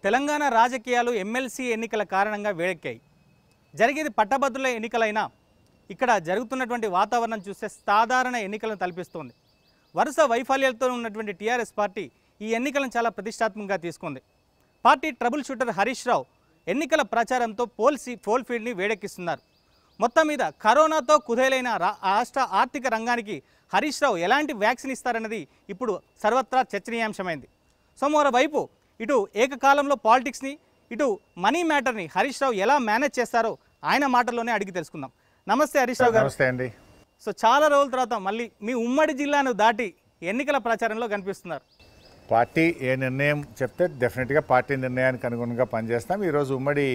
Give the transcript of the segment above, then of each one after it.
తెలంగాణ రాజకీయాలు ఎమ్మెల్సీ ఎన్నికల కారణంగా వేడెక్కాయి జరిగేది పట్టభద్రుల ఎన్నికలైనా ఇక్కడ జరుగుతున్నటువంటి వాతావరణం చూస్తే సాధారణ ఎన్నికలను తలపిస్తోంది వరుస వైఫల్యాలతో ఉన్నటువంటి టీఆర్ఎస్ పార్టీ ఈ ఎన్నికలను చాలా ప్రతిష్టాత్మకంగా తీసుకుంది party trouble shooter Harish Rao ఎన్నికల ప్రచారంతో పోల్సి పోల్ ఫీల్డ్ని వేడెక్కిస్తున్నారు మొత్తం మీద కరోనాతో కుదేలైన రా- రాష్ట్ర ఆర్థిక రంగానికి హరీష్ రావు ఎలాంటి వ్యాక్సిన్ ఇస్తారన్నది ఇప్పుడు సర్వత్రా చర్చనీయాంశమైంది సో మరోవైపు ఇటు ఏకకాలంలో పాలిటిక్స్ని ఇటు మనీ మ్యాటర్ని హరీష్ రావు ఎలా మేనేజ్ చేస్తారో ఆయన మాటల్లోనే అడిగి తెలుసుకుందాం నమస్తే హరీష్ రావు గారు నమస్తే అండి సో చాలా రోజుల తర్వాత మళ్ళీ మీ ఉమ్మడి జిల్లాను దాటి ఎన్నికల ప్రచారంలో కనిపిస్తున్నారు పార్టీ ఏ నిర్ణయం చెప్తే డెఫినెట్గా పార్టీ నిర్ణయానికి అనుగుణంగా పనిచేస్తాం ఈరోజు ఉమ్మడి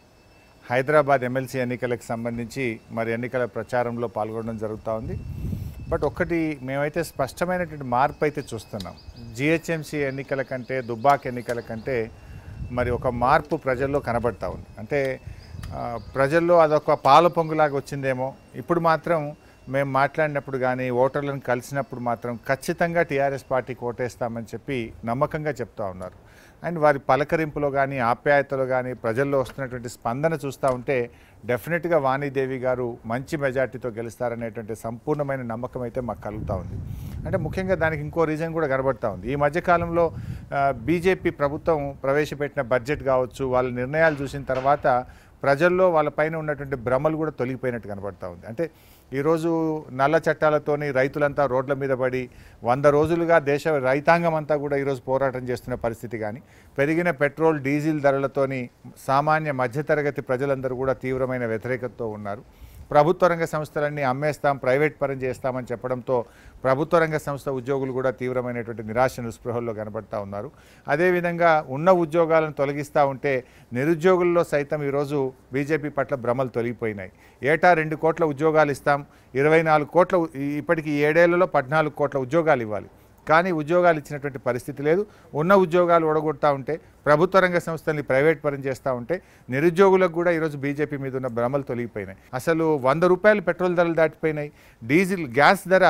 హైదరాబాద్ ఎమ్మెల్సీ ఎన్నికలకు సంబంధించి మరి ఎన్నికల ప్రచారంలో పాల్గొనడం జరుగుతూ ఉంది బట్ ఒక్కటి మేమైతే స్పష్టమైనటువంటి మార్పు అయితే చూస్తున్నాం జిహెచ్ఎంసీ ఎన్నికల కంటే దుబ్బాక్ ఎన్నికల కంటే మరి ఒక మార్పు ప్రజల్లో కనబడతా ఉంది అంటే ఆ, ప్రజల్లో అదొక పాల పొంగులాగా వచ్చిందేమో ఇప్పుడు మాత్రం మేము మాట్లాడినప్పుడు కానీ ఓటర్లను కలిసినప్పుడు మాత్రం ఖచ్చితంగా టీఆర్ఎస్ పార్టీకి ఓటేస్తామని చెప్పి నమ్మకంగా చెప్తా ఉన్నారు అండ్ వారి పలకరింపులో కానీ ఆప్యాయతలో కానీ ప్రజల్లో వస్తున్నటువంటి స్పందన చూస్తూ ఉంటే డెఫినెట్గా వాణిదేవి గారు మంచి మెజార్టీతో గెలుస్తారనేటువంటి సంపూర్ణమైన నమ్మకం అయితే మాకు కలుగుతూ ఉంది అంటే ముఖ్యంగా దానికి ఇంకో రీజన్ కూడా కనబడతా ఉంది ఈ మధ్యకాలంలో బీజేపీ ప్రభుత్వం ప్రవేశపెట్టిన బడ్జెట్ కావచ్చు వాళ్ళ నిర్ణయాలు చూసిన తర్వాత ప్రజల్లో వాళ్ళ పైన ఉన్నటువంటి భ్రమలు కూడా తొలగిపోయినట్టు కనబడతా ఉంది అంటే ఈరోజు నల్ల చట్టాలతోని రైతులంతా రోడ్ల మీద పడి వంద రోజులుగా దేశ రైతాంగం అంతా కూడా ఈరోజు పోరాటం చేస్తున్న పరిస్థితి కానీ పెరిగిన పెట్రోల్ డీజిల్ ధరలతోని సామాన్య మధ్యతరగతి ప్రజలందరూ కూడా తీవ్రమైన వ్యతిరేకతతో ఉన్నారు ప్రభుత్వ రంగ సంస్థలన్నీ అమ్మేస్తాం ప్రైవేట్ పరం చేస్తామని చెప్పడంతో ప్రభుత్వ రంగ సంస్థ ఉద్యోగులు కూడా తీవ్రమైనటువంటి నిరాశ నిస్పృహల్లో కనబడతా ఉన్నారు అదేవిధంగా ఉన్న ఉద్యోగాలను తొలగిస్తూ ఉంటే నిరుద్యోగుల్లో సైతం ఈరోజు బీజేపీ పట్ల భ్రమలు తొలగిపోయినాయి ఏటా రెండు కోట్ల ఉద్యోగాలు ఇస్తాం ఇరవై నాలుగు కోట్ల ఉ- ఈ- ఇప్పటికి ఈ ఏడేళ్లలో పద్నాలుగు కోట్ల ఉద్యోగాలు ఇవ్వాలి కానీ ఉద్యోగాలు ఇచ్చినటువంటి పరిస్థితి లేదు ఉన్న ఉద్యోగాలు ఒడగొడతా ఉంటే ప్రభుత్వ రంగ సంస్థల్ని ప్రైవేట్ పరం చేస్తూ ఉంటే నిరుద్యోగులకు కూడా ఈరోజు బీజేపీ మీద ఉన్న భ్రమలు తొలగిపోయినాయి అసలు వంద రూపాయలు పెట్రోల్ ధరలు దాటిపోయినాయి డీజిల్ గ్యాస్ ధర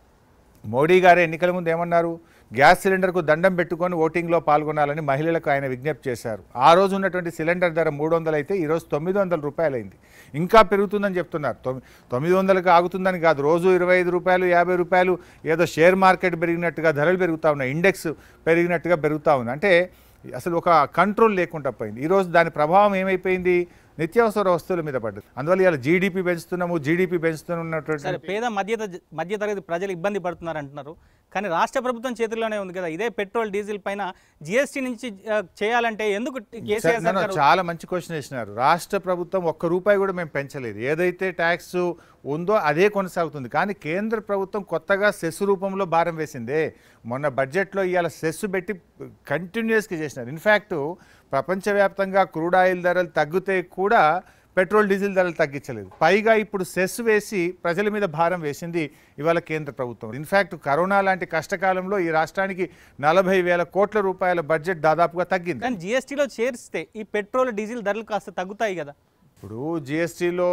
మోడీ గారు ఎన్నికల ముందు ఏమన్నారు గ్యాస్ సిలిండర్కు దండం పెట్టుకొని ఓటింగ్లో పాల్గొనాలని మహిళలకు ఆయన విజ్ఞప్తి చేశారు ఆ రోజు ఉన్నటువంటి సిలిండర్ ధర మూడు వందలు అయితే ఈరోజు తొమ్మిది వందల రూపాయలు అయింది ఇంకా పెరుగుతుందని చెప్తున్నారు తొమ్మి తొమ్మిది వందలకు ఆగుతుందని కాదు రోజు ఇరవై ఐదు రూపాయలు యాభై రూపాయలు ఏదో షేర్ మార్కెట్ పెరిగినట్టుగా ధరలు పెరుగుతూ ఉన్నాయి ఇండెక్స్ పెరిగినట్టుగా పెరుగుతూ ఉంది అంటే అసలు ఒక కంట్రోల్ లేకుండా పోయింది ఈరోజు దాని ప్రభావం ఏమైపోయింది నిత్యావసర వస్తువుల మీద పడ్డది అందువల్ల ఇవాళ జీడిపి పెంచుతున్నాము జీడిపి పెంచుతున్నటువంటి సరే పేద మధ్య మధ్యతరగతి ప్రజలు ఇబ్బంది పడుతున్నారు అంటున్నారు కానీ రాష్ట్ర ప్రభుత్వం చేతుల్లోనే ఉంది కదా ఇదే పెట్రోల్ డీజిల్ పైన జిఎస్టీ నుంచి ఆ, చేయాలంటే ఎందుకు కేసీఆర్ సార్, నన్ను సర్కారు చాలా మంచి క్వశ్చన్ వేసినారు రాష్ట్ర ప్రభుత్వం ఒక్క రూపాయి కూడా మేము పెంచలేదు ఏదైతే ట్యాక్స్ ఉందో అదే కొనసాగుతుంది కానీ కేంద్ర ప్రభుత్వం కొత్తగా సెస్ రూపంలో భారం వేసిందే మొన్న బడ్జెట్లో ఇవాళ సెస్ పెట్టి కంటిన్యూస్గా చేసినారు ఇన్ఫ్యాక్ట్ ప్రపంచవ్యాప్తంగా క్రూడ్ ఆయిల్ ధరలు తగ్గితే కూడా పెట్రోల్ డీజిల్ ధరలు తగ్గించలేదు పైగా ఇప్పుడు సెస్ వేసి ప్రజల మీద భారం వేసింది ఇవాళ కేంద్ర ప్రభుత్వం ఇన్ఫ్యాక్ట్ కరోనా లాంటి కష్టకాలంలో ఈ రాష్ట్రానికి నలభై వేల కోట్ల రూపాయల బడ్జెట్ దాదాపుగా తగ్గింది కానీ జిఎస్టీలో చేరిస్తే ఈ పెట్రోల్ డీజిల్ ధరలు కాస్త తగ్గుతాయి కదా ఇప్పుడు జిఎస్టీలో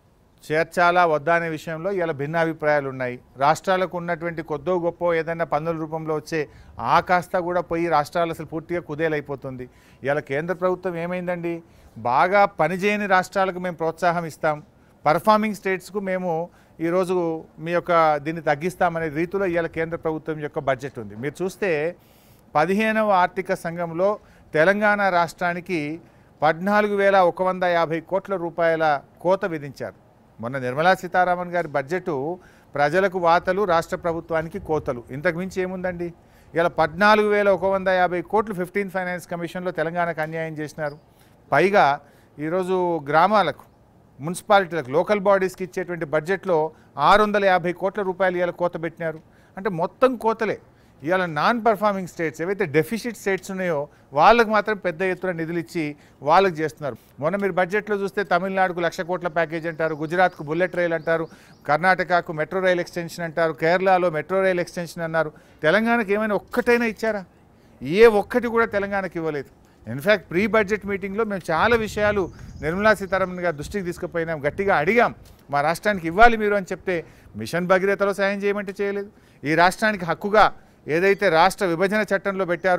చేర్చాలా వద్దా అనే విషయంలో ఇలా భిన్నాభిప్రాయాలు ఉన్నాయి రాష్ట్రాలకు ఉన్నటువంటి కొద్దో గొప్ప ఏదైనా పన్నుల రూపంలో వచ్చే ఆ కాస్త కూడా పోయి రాష్ట్రాలు అసలు పూర్తిగా కుదేలైపోతుంది ఇలా కేంద్ర ప్రభుత్వం ఏమైందండి బాగా పనిచేయని రాష్ట్రాలకు మేము ప్రోత్సాహం ఇస్తాం పర్ఫార్మింగ్ స్టేట్స్కు మేము ఈరోజు మీ యొక్క దీన్ని తగ్గిస్తామనే రీతిలో ఇవాళ కేంద్ర ప్రభుత్వం యొక్క బడ్జెట్ ఉంది మీరు చూస్తే పదిహేనవ ఆర్థిక సంఘంలో తెలంగాణ రాష్ట్రానికి పద్నాలుగు వేల ఒక వంద యాభై కోట్ల రూపాయల కోత విధించారు మొన్న నిర్మలా సీతారామన్ గారి బడ్జెటు ప్రజలకు వాతలు రాష్ట్ర ప్రభుత్వానికి కోతలు ఇంతకు మించి ఏముందండి ఇలా పద్నాలుగు వేల ఒక వంద యాభై కోట్లు ఫిఫ్టీన్ ఫైనాన్స్ కమిషన్లో తెలంగాణకు అన్యాయం చేసినారు పైగా ఈరోజు గ్రామాలకు మున్సిపాలిటీలకు లోకల్ బాడీస్కి ఇచ్చేటువంటి బడ్జెట్లో ఆరు వందల యాభై కోట్ల రూపాయలు ఇవాళ కోత పెట్టినారు అంటే మొత్తం కోతలే ఇవాళ నాన్ పర్ఫార్మింగ్ స్టేట్స్ ఏవైతే డెఫిసిట్ స్టేట్స్ ఉన్నాయో వాళ్ళకి మాత్రం పెద్ద ఎత్తున నిధులు ఇచ్చి వాళ్ళకి చేస్తున్నారు మొన్న మీరు బడ్జెట్లో చూస్తే తమిళనాడుకు లక్ష కోట్ల ప్యాకేజ్ అంటారు గుజరాత్కు బుల్లెట్ రైల్ అంటారు కర్ణాటకకు మెట్రో రైల్ ఎక్స్టెన్షన్ అంటారు కేరళలో మెట్రో రైల్ ఎక్స్టెన్షన్ అన్నారు తెలంగాణకి ఏమైనా ఒక్కటైనా ఇచ్చారా ఏ ఒక్కటి కూడా తెలంగాణకి ఇవ్వలేదు ఇన్ఫ్యాక్ట్ ప్రీ బడ్జెట్ మీటింగ్లో మేము చాలా విషయాలు నిర్మలా సీతారామన్ గారి దృష్టికి తీసుకుపోయినాం గట్టిగా అడిగాం మా రాష్ట్రానికి ఇవ్వాలి మీరు అని చెప్తే మిషన్ భగీరథలో సాయం చేయమంటే చేయలేదు ఈ రాష్ట్రానికి హక్కుగా ఏదైతే రాష్ట్ర విభజన చట్టంలో పెట్టారో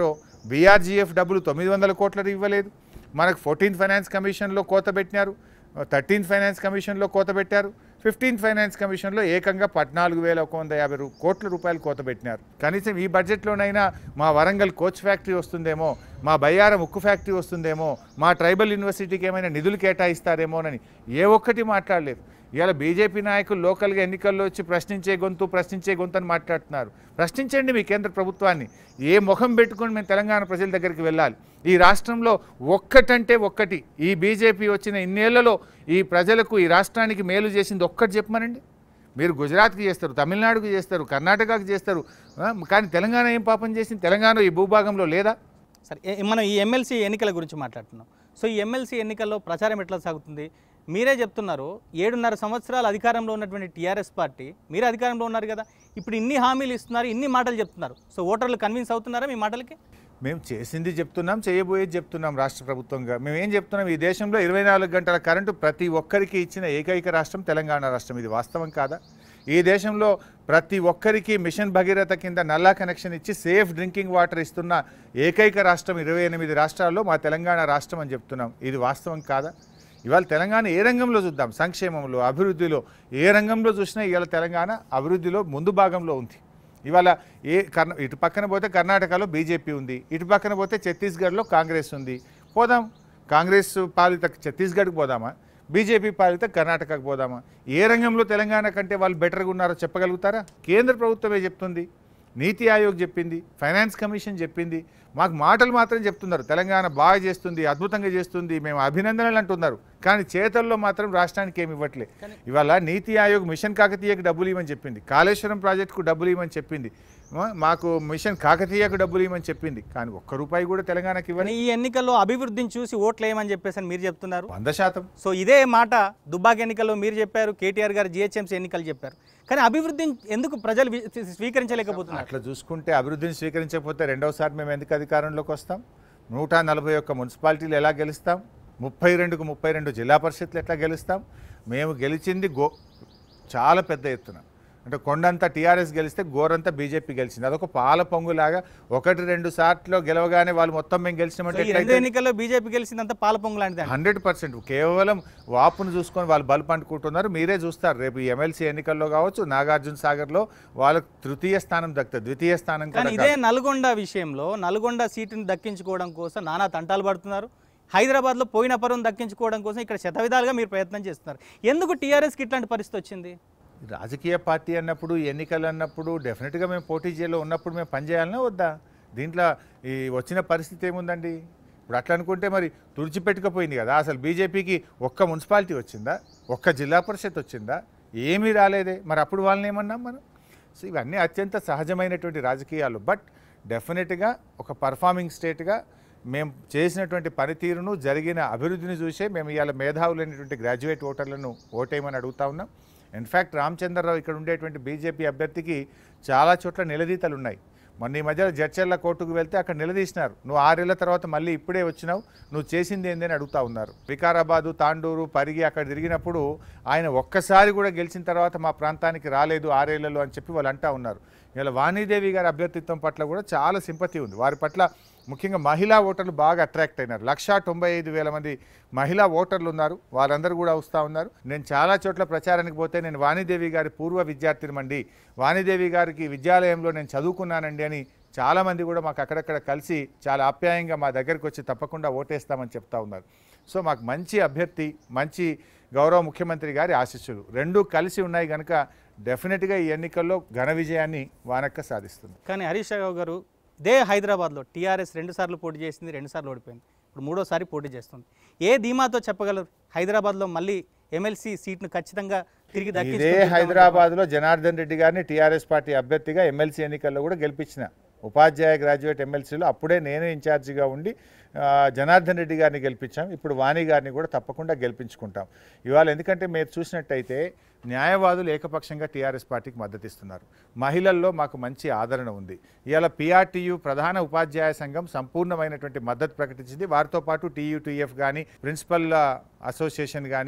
బీఆర్జీఎఫ్ డబ్బులు తొమ్మిది వందల కోట్ల ఇవ్వలేదు మనకు ఫోర్టీన్త్ ఫైనాన్స్ కమిషన్లో కోత పెట్టినారు థర్టీన్త్ ఫైనాన్స్ కమిషన్లో కోత పెట్టారు ఫిఫ్టీన్త్ ఫైనాన్స్ కమిషన్లో ఏకంగా పద్నాలుగు వేల ఒక వంద యాభై రూ- కోట్ల రూపాయలు కోత పెట్టినారు కనీసం ఈ బడ్జెట్లోనైనా మా వరంగల్ కోచ్ ఫ్యాక్టరీ వస్తుందేమో మా బయ్యారం ఉక్కు ఫ్యాక్టరీ వస్తుందేమో మా ట్రైబల్ యూనివర్సిటీకి ఏమైనా నిధులు కేటాయిస్తారేమోనని ఏ ఒక్కటి మాట్లాడలేదు ఇవాళ బీజేపీ నాయకులు లోకల్గా ఎన్నికల్లో వచ్చి ప్రశ్నించే గొంతు ప్రశ్నించే గొంతు అని మాట్లాడుతున్నారు ప్రశ్నించండి మీ కేంద్ర ప్రభుత్వాన్ని ఏ ముఖం పెట్టుకొని మేము తెలంగాణ ప్రజల దగ్గరికి వెళ్ళాలి ఈ రాష్ట్రంలో ఒక్కటంటే ఒక్కటి ఈ బీజేపీ వచ్చిన ఇన్నేళ్లలో ఈ ప్రజలకు ఈ రాష్ట్రానికి మేలు చేసింది ఒక్కటి చెప్పమనండి మీరు గుజరాత్కి చేస్తారు తమిళనాడుకి చేస్తారు కర్ణాటకకి చేస్తారు ఆ, కానీ తెలంగాణ ఏం పాపం చేసింది తెలంగాణ ఈ భూభాగంలో లేదా సరే ఏ- మనం ఈ ఎమ్మెల్సీ ఎన్నికల గురించి మాట్లాడుతున్నాం సో ఈ ఎమ్మెల్సీ ఎన్నికల్లో ప్రచారం ఎట్లా సాగుతుంది మీరే చెప్తున్నారు ఏడున్నర సంవత్సరాలు అధికారంలో ఉన్నటువంటి టీఆర్ఎస్ పార్టీ మీరు అధికారంలో ఉన్నారు కదా ఇప్పుడు ఇన్ని హామీలు ఇస్తున్నారు ఇన్ని మాటలు చెప్తున్నారు సో ఓటర్లు కన్విన్స్ అవుతున్నారా మీ మాటలకి మేము చేసింది చెప్తున్నాం చేయబోయేది చెప్తున్నాం రాష్ట్ర ప్రభుత్వంగా మేము ఏం చెప్తున్నాం ఈ దేశంలో ఇరవై నాలుగు గంటల కరెంటు ప్రతి ఒక్కరికి ఇచ్చిన ఏకైక రాష్ట్రం తెలంగాణ రాష్ట్రం ఇది వాస్తవం కాదా ఈ దేశంలో ప్రతి ఒక్కరికి మిషన్ భగీరథ కింద నల్లా కనెక్షన్ ఇచ్చి సేఫ్ డ్రింకింగ్ వాటర్ ఇస్తున్న ఏకైక రాష్ట్రం ఇరవై ఎనిమిది రాష్ట్రాల్లో మా తెలంగాణ రాష్ట్రం అని చెప్తున్నాం ఇది వాస్తవం కాదా ఇవాళ తెలంగాణ ఏ రంగంలో చూద్దాం సంక్షేమంలో అభివృద్ధిలో ఏ రంగంలో చూసినా ఇవాళ తెలంగాణ అభివృద్ధిలో ముందు భాగంలో ఉంది ఇవాళ ఏ కర్ణ ఇటు పక్కన పోతే కర్ణాటకలో బీజేపీ ఉంది ఇటు పక్కన పోతే ఛత్తీస్గఢ్లో కాంగ్రెస్ ఉంది పోదాం కాంగ్రెస్ పాలిత ఛత్తీస్గఢ్కి పోదామా బీజేపీ పాలిత కర్ణాటకకు పోదామా ఏ రంగంలో తెలంగాణ కంటే వాళ్ళు బెటర్గా ఉన్నారో చెప్పగలుగుతారా కేంద్ర ప్రభుత్వమే చెప్తుంది నీతి ఆయోగ్ చెప్పింది ఫైనాన్స్ కమిషన్ చెప్పింది మాకు మాటలు మాత్రం చెప్తున్నారు తెలంగాణ బాగా చేస్తుంది అద్భుతంగా చేస్తుంది మేము అభినందనలు అంటున్నారు కానీ చేతల్లో మాత్రం రాష్ట్రానికి ఏమి ఇవ్వట్లే ఇవాళ నీతి ఆయోగ్ మిషన్ కాకతీయకు డబ్బులు ఇవ్వమని చెప్పింది కాళేశ్వరం ప్రాజెక్టుకు డబ్బులు ఇవ్వమని చెప్పింది మా- మాకు మిషన్ కాకతీయకు డబ్బులు ఇవ్వమని చెప్పింది కానీ ఒక్క రూపాయి కూడా తెలంగాణకి ఇవ్వని కానీ ఈ ఎన్నికల్లో అభివృద్ధిని చూసి ఓట్లు వేయమని చెప్పేసి అని మీరు చెప్తున్నారు వంద శాతం సో ఇదే మాట దుబ్బాక ఎన్నికల్లో మీరు చెప్పారు కేటీఆర్ గారు జిహెచ్ఎంసీ ఎన్నికలు చెప్పారు కానీ అభివృద్ధిని ఎందుకు ప్రజలు వి- స్వీకరించలేకపోతున్నారు అట్లా చూసుకుంటే అభివృద్ధిని స్వీకరించకపోతే రెండోసారి మేము ఎందుకు అధికారంలోకి వస్తాం నూట నలభై ఒక్క మున్సిపాలిటీలు ఎలా గెలుస్తాం ముప్పై రెండుకు ముప్పై రెండు జిల్లా పరిషత్లు ఎట్లా గెలుస్తాం మేము గెలిచింది గో చాలా పెద్ద ఎత్తున అంటే కొండంతా టీఆర్ఎస్ గెలిస్తే గోరంతా బీజేపీ గెలిచింది అదొక పాల పొంగులాగా ఒకటి రెండు సార్లు గెలవగానే వాళ్ళు మొత్తం మేము సో గెలిచినామంటే ఈ రెండు ఎన్నికల్లో బీజేపీ గెలిచిందంతా పాల పొంగు లాంటిది హండ్రెడ్ పర్సెంట్ కేవలం వాపును చూసుకొని వాళ్ళు బల్బు అంటుకుంటున్నారు మీరే చూస్తారు రేపు ఈ ఎమ్మెల్సీ ఎన్నికల్లో కావచ్చు నాగార్జున సాగర్లో వాళ్ళకు తృతీయ స్థానం దక్కుతుంది ద్వితీయ స్థానం కానీ కూడా ఇదే నల్గొండ విషయంలో నల్గొండ సీటుని దక్కించుకోవడం కోసం నానా తంటాలు పడుతున్నారు హైదరాబాద్లో పోయిన పరువును దక్కించుకోవడం కోసం ఇక్కడ శతవిధాలుగా మీరు ప్రయత్నం చేస్తున్నారు ఎందుకు టీఆర్ఎస్కి ఇట్లాంటి పరిస్థితి వచ్చింది రాజకీయ పార్టీ అన్నప్పుడు ఎన్నికలు అన్నప్పుడు డెఫినెట్గా మేము పోటీ చేయాలో ఉన్నప్పుడు మేము పనిచేయాలనే వద్దా దీంట్లో ఈ వచ్చిన పరిస్థితి ఏముందండి ఇప్పుడు అట్లా అనుకుంటే మరి తుడిచిపెట్టుకపోయింది కదా అసలు బీజేపీకి ఒక్క మున్సిపాలిటీ వచ్చిందా ఒక్క జిల్లా పరిషత్ వచ్చిందా ఏమీ రాలేదే మరి అప్పుడు వాళ్ళని ఏమన్నాం మనం సో ఇవన్నీ అత్యంత సహజమైనటువంటి రాజకీయాలు బట్ డెఫినెట్గా ఒక పర్ఫార్మింగ్ స్టేట్గా మేము చేసినటువంటి పనితీరును జరిగిన అభివృద్ధిని చూసే మేము ఇవాళ మేధావులైనటువంటి గ్రాడ్యుయేట్ ఓటర్లను ఓటేయమని అడుగుతా ఉన్నాం ఇన్ఫ్యాక్ట్ రామచంద్రరావు ఇక్కడ ఉండేటువంటి బీజేపీ అభ్యర్థికి చాలా చోట్ల నిలదీతలు ఉన్నాయి మొన్న ఈ మధ్య జడ్చర్ల కోర్టుకు వెళ్తే అక్కడ నిలదీసినారు నువ్వు ఆరేళ్ల తర్వాత మళ్ళీ ఇప్పుడే వచ్చినావు నువ్వు చేసింది ఏంది అని అడుగుతా ఉన్నారు వికారాబాదు తాండూరు పరిగి అక్కడ తిరిగినప్పుడు ఆయన ఒక్కసారి కూడా గెలిచిన తర్వాత మా ప్రాంతానికి రాలేదు ఆరేళ్లలో అని చెప్పి వాళ్ళు అంటా ఉన్నారు ఇలా వాణీదేవి గారి అభ్యర్థిత్వం పట్ల కూడా చాలా సింపతి ఉంది వారి పట్ల ముఖ్యంగా మహిళా ఓటర్లు బాగా అట్రాక్ట్ అయినారు లక్షా తొంభై ఐదు వేల మంది మహిళా ఓటర్లు ఉన్నారు వారందరూ కూడా వస్తూ ఉన్నారు నేను చాలా చోట్ల ప్రచారానికి పోతే నేను వాణిదేవి గారి పూర్వ విద్యార్థినిమండి వాణిదేవి గారికి విద్యాలయంలో నేను చదువుకున్నానండి అని చాలామంది కూడా మాకు అక్కడక్కడ కలిసి చాలా ఆప్యాయంగా మా దగ్గరికి వచ్చి తప్పకుండా ఓటేస్తామని చెప్తా ఉన్నారు సో మాకు మంచి అభ్యర్థి మంచి గౌరవ ముఖ్యమంత్రి గారి ఆశీస్సులు రెండూ కలిసి ఉన్నాయి కనుక డెఫినెట్గా ఈ ఎన్నికల్లో ఘన విజయాన్ని వానక్క సాధిస్తుంది కానీ హరీష్ రావు గారు ఇదే హైదరాబాద్లో టీఆర్ఎస్ రెండు సార్లు పోటీ చేసింది రెండు సార్లు ఓడిపోయింది ఇప్పుడు మూడోసారి పోటీ చేస్తుంది ఏ ధీమాతో చెప్పగలరు హైదరాబాద్లో మళ్ళీ ఎమ్మెల్సీ సీట్ను ఖచ్చితంగా తిరిగి ఇదే దక్కించుకుంటామని హైదరాబాద్లో జనార్దన్ రెడ్డి గారిని టీఆర్ఎస్ పార్టీ అభ్యర్థిగా ఎమ్మెల్సీ ఎన్నికల్లో కూడా గెలిపించిన ఉపాధ్యాయ గ్రాడ్యుయేట్ ఎమ్మెల్సీలో అప్పుడే నేనే ఇన్ఛార్జిగా ఉండి ఆ, జనార్దన్ రెడ్డి గారిని గెలిపించాం ఇప్పుడు వాణి గారిని కూడా తప్పకుండా గెలిపించుకుంటాం ఇవాళ ఎందుకంటే మీరు చూసినట్టయితే న్యాయవాదులు ఏకపక్షంగా టీఆర్ఎస్ పార్టీకి మద్దతు ఇస్తున్నారు మహిళల్లో మాకు మంచి ఆదరణ ఉంది ఇవాళ పిఆర్టీయు ప్రధాన ఉపాధ్యాయ సంఘం సంపూర్ణమైనటువంటి మద్దతు ప్రకటించింది వారితో పాటు టీయూటీఎఫ్ కానీ ప్రిన్సిపల్ అసోసియేషన్ కానీ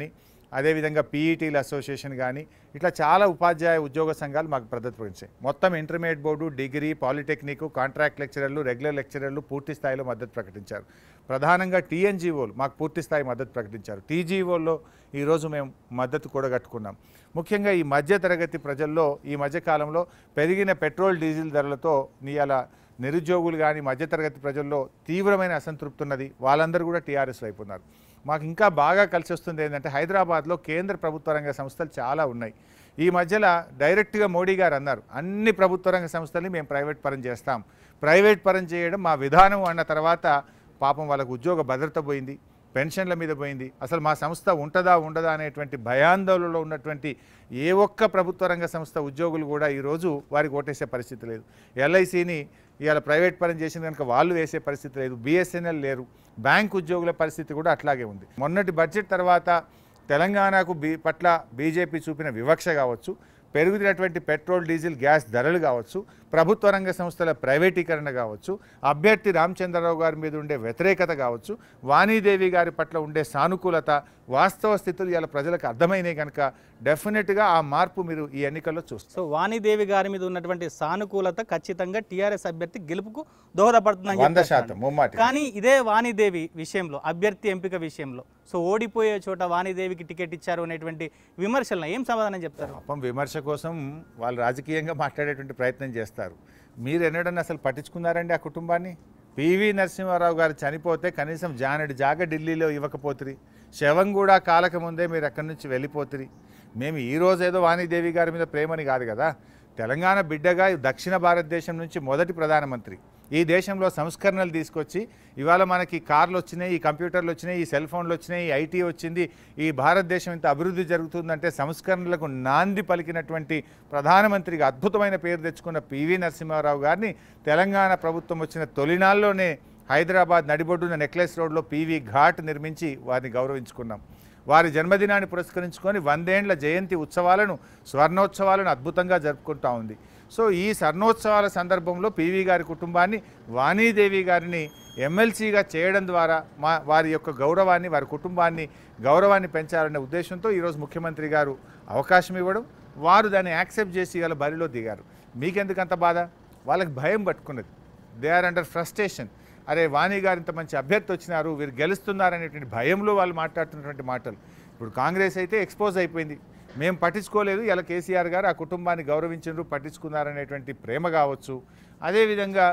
అదేవిధంగా పీఈటీల అసోసియేషన్ కానీ ఇట్లా చాలా ఉపాధ్యాయ ఉద్యోగ సంఘాలు మాకు మద్దతు ప్రకటించాయి మొత్తం intermediate board degree polytechnic contract లెక్చరర్లు రెగ్యులర్ లెక్చరర్లు పూర్తి స్థాయిలో మద్దతు ప్రకటించారు ప్రధానంగా టీఎన్జీఓలు మాకు పూర్తి స్థాయి మద్దతు ప్రకటించారు టీజీఓల్లో ఈరోజు మేము మద్దతు కూడగట్టుకున్నాం ముఖ్యంగా ఈ మధ్య తరగతి ప్రజల్లో ఈ మధ్య కాలంలో పెరిగిన పెట్రోల్ డీజిల్ ధరలతో ఇవాళ నిరుద్యోగులు కానీ మధ్యతరగతి ప్రజల్లో తీవ్రమైన అసంతృప్తి ఉన్నది వాళ్ళందరూ కూడా టీఆర్ఎస్ వైపు ఉన్నారు మాకు ఇంకా బాగా కలిసి వస్తుంది ఏంటంటే హైదరాబాద్లో కేంద్ర ప్రభుత్వ రంగ సంస్థలు చాలా ఉన్నాయి ఈ మధ్యలో డైరెక్ట్గా మోడీ గారు అన్నారు అన్ని ప్రభుత్వ రంగ సంస్థల్ని మేము ప్రైవేట్ పరం చేస్తాం ప్రైవేట్ పరం చేయడం మా విధానం అన్న తర్వాత పాపం వాళ్ళకు ఉద్యోగ భద్రత పోయింది పెన్షన్ల మీద పోయింది అసలు మా సంస్థ ఉంటుందా ఉండదా అనేటువంటి భయాందోళనలో ఉన్నటువంటి ఏ ఒక్క ప్రభుత్వ రంగ సంస్థ ఉద్యోగులు కూడా ఈరోజు వారికి ఓటేసే పరిస్థితి లేదు ఎల్ఐసిని ఇవాళ ప్రైవేట్ పరం చేసిన కనుక వాళ్ళు వేసే పరిస్థితి లేదు బిఎస్ఎన్ఎల్ లేరు బ్యాంక్ ఉద్యోగుల పరిస్థితి కూడా అట్లాగే ఉంది మొన్నటి బడ్జెట్ తర్వాత తెలంగాణకు బీ పట్ల బీజేపీ చూపిన వివక్ష కావచ్చు పెరుగుతున్నటువంటి పెట్రోల్ డీజిల్ గ్యాస్ ధరలు కావచ్చు ప్రభుత్వ రంగ సంస్థల ప్రైవేటీకరణ కావచ్చు అభ్యర్థి రామచంద్రరావు గారి మీద ఉండే వ్యతిరేకత కావచ్చు వాణీదేవి గారి పట్ల ఉండే సానుకూలత వాస్తవ స్థితులు ఇలా ప్రజలకు అర్థమైనాయి కనుక డెఫినెట్గా ఆ మార్పు మీరు ఈ ఎన్నికల్లో చూస్తారు సో వాణిదేవి గారి మీద ఉన్నటువంటి సానుకూలత ఖచ్చితంగా టీఆర్ఎస్ అభ్యర్థి గెలుపుకు దోహదపడుతుందని వంద చెప్పేస్తున్నాడు. శాతం ముమ్మాటి కానీ ఇదే వాణిదేవి విషయంలో అభ్యర్థి ఎంపిక విషయంలో సో ఓడిపోయే చోట వాణిదేవికి టికెట్ ఇచ్చారు అనేటువంటి విమర్శలను ఏం సమాధానం చెప్తారు పాపం విమర్శ కోసం వాళ్ళు రాజకీయంగా మాట్లాడేటువంటి ప్రయత్నం చేస్తారు మీరు ఎన్నడన్నా అసలు పట్టించుకున్నారండి ఆ కుటుంబాన్ని పివి నరసింహారావు గారు చనిపోతే కనీసం జానడి జాగ ఢిల్లీలో ఇవ్వకపోతురి శవం కూడా కాలక ముందే మీరు ఎక్కడి నుంచి వెళ్ళిపోతురి మేము ఈ రోజు ఏదో వాణిదేవి గారి మీద ప్రేమని కాదు కదా తెలంగాణ బిడ్డగా దక్షిణ భారతదేశం నుంచి మొదటి ప్రధానమంత్రి ఈ దేశంలో సంస్కరణలు తీసుకొచ్చి ఇవాళ మనకి కార్లు వచ్చినాయి ఈ కంప్యూటర్లు వచ్చినాయి ఈ సెల్ ఫోన్లు వచ్చినాయి ఈ ఐటీ వచ్చింది ఈ భారతదేశం ఇంత అభివృద్ధి జరుగుతుందంటే సంస్కరణలకు నాంది పలికినటువంటి ప్రధానమంత్రిగా అద్భుతమైన పేరు తెచ్చుకున్న పివి నరసింహారావు గారిని తెలంగాణ ప్రభుత్వం వచ్చిన తొలినాల్లోనే హైదరాబాద్ నడిబొడ్డున నెక్లెస్ రోడ్లో పీవీ ఘాట్ నిర్మించి వారిని గౌరవించుకున్నాం వారి జన్మదినాన్ని పురస్కరించుకొని వందేండ్ల జయంతి ఉత్సవాలను స్వర్ణోత్సవాలను అద్భుతంగా జరుపుకుంటా ఉంది సో ఈ స్వర్ణోత్సవాల సందర్భంలో పివి గారి కుటుంబాన్ని వాణీదేవి గారిని ఎమ్మెల్సీగా చేయడం ద్వారా మా వారి యొక్క గౌరవాన్ని వారి కుటుంబాన్ని గౌరవాన్ని పెంచాలనే ఉద్దేశంతో ఈరోజు ముఖ్యమంత్రి గారు అవకాశం ఇవ్వడం వారు దాన్ని యాక్సెప్ట్ చేసి ఇవాళ బరిలో దిగారు మీకెందుకు అంత బాధ వాళ్ళకి భయం పట్టుకున్నది దే ఆర్ అండర్ ఫ్రస్ట్రేషన్ అరే వాణి గారు ఇంత మంచి అభ్యర్థి వచ్చినారు వీరు గెలుస్తున్నారనేటువంటి భయంలో వాళ్ళు మాట్లాడుతున్నటువంటి మాటలు ఇప్పుడు కాంగ్రెస్ అయితే ఎక్స్పోజ్ అయిపోయింది మేము పట్టించుకోలేదు ఇలా కేసీఆర్ గారు ఆ కుటుంబాన్ని గౌరవించారు పట్టించుకున్నారనేటువంటి ప్రేమ కావచ్చు అదేవిధంగా